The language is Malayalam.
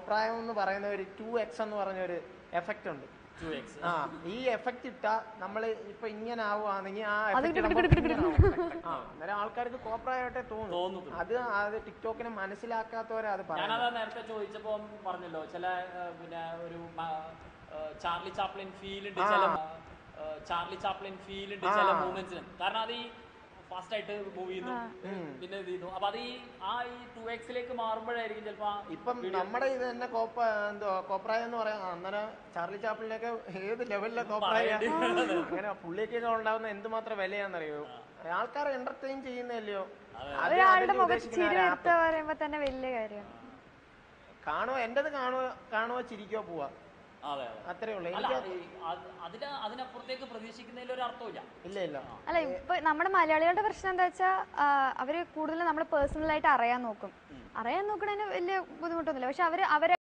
കോപ്രായം എന്ന് പറയുന്ന ഒരു ടു എക്സ് എന്ന് പറഞ്ഞ ഒരു എഫക്റ്റ് ഉണ്ട് ടു എക്സ് ആ ഈ എഫക്റ്റ് ഇട്ടാ നമ്മൾ ഇപ്പൊ ഇങ്ങനെ ആവുകയാണെങ്കിൽ ആ അത് effect കിടു ഇടുമ്പോ കിടു കിടു ഇങ്ങനെ ആവും. ആ അന്നേരം ആൾക്കാർക്ക് കോപ്രായമായിട്ടേ തോന്നും തോന്നുന്നു അത് അത് ടിക്ടോക്കിനെ മനസ്സിലാക്കാത്തവരെ അത് പറയുന്നത് ഞാനത് നേരത്തെ ചോദിച്ചപ്പോ പറഞ്ഞല്ലോ ചില ആ, പിന്നെ ഒരു മ- ആ, ചാർലി ചാപ്ലിൻ ഫീൽ ഉണ്ട് ചില ആ, ചാർലി ചാപ്ലിൻ ഫീൽ ഉണ്ട് ചില മൂവ്മെന്റ്സിന് കാരണം അത് ഈ ഫാസ്റ്റ് ആയിട്ട് മൂവ് ചെയ്യുന്നു പിന്നെ ഇത് ചെയ്യുന്നു അപ്പൊ അത് ഈ ആ ഈ ടു എക്സിലേക്ക് മാറുമ്പോഴായിരിക്കും ചിലപ്പോ ആ ഇപ്പം നമ്മുടെ ഇത് തന്നെ കോപ്പ എന്തോ കോപ്രായം എന്ന് പറയാം അന്നേരം ചാർലി ചാപ്പിളിനൊക്കെ ഏത് ലെവലിലെ കോപ്രായ അങ്ങനെ പുള്ളിക്കൊക്കെ ഉണ്ടാവുന്ന എന്തുമാത്രം വിലയാണെന്നറിയോ ആൾക്കാരെ എന്റർടൈൻ ചെയ്യുന്നല്ലയോ ഒരാളുടെ മുഖത്ത് ചിരി വരുത്തുക പറയുമ്പോ തന്നെ വലിയ കാര്യമാണ് കാണുവോ എന്റേത് കാണുവോ കാണുവോ ചിരിക്കോ പോവാ അതെ അതെ അത്രേ ഉള്ളൂ അല്ല എനിക്ക് ഈ അത് അതിന് അതിനപ്പുറത്തേക്ക് പ്രതീക്ഷിക്കുന്നതിൽ ഒരു അർത്ഥമില്ല ഇല്ല ഇല്ല അല്ല ഇപ്പൊ നമ്മുടെ മലയാളികളുടെ പ്രശ്നം എന്താ വെച്ചാൽ അവര് കൂടുതൽ നമ്മളെ പേഴ്സണൽ ആയിട്ട് അറിയാൻ നോക്കും അറിയാൻ നോക്കണതിന് വലിയ ബുദ്ധിമുട്ടൊന്നുമില്ല പക്ഷെ അവര് അവരെ